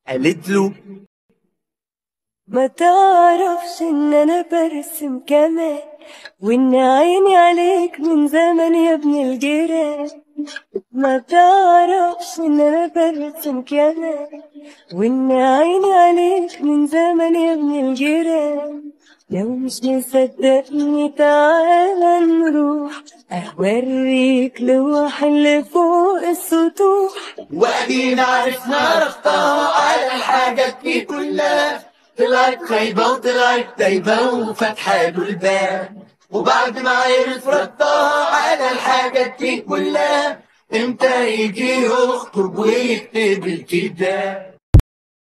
قالت له ما تعرفش ان انا برسم كمان وان عيني عليك من زمن يا ابن الجيران ما تعرفش ان انا برسم كمان وان عيني عليك من زمن يا ابن الجيران لو مش مصدقني تعالى نروح اوريك لوح اللي فوق السطوح وادينا عرفنا ربطها على الحاجات دي كلها طلعت خايبة وطلعت دايبة وفتحة له الباب وبعد ما عرف ربطها على الحاجات دي كلها امتى يجي يخطب ويكتب الكتاب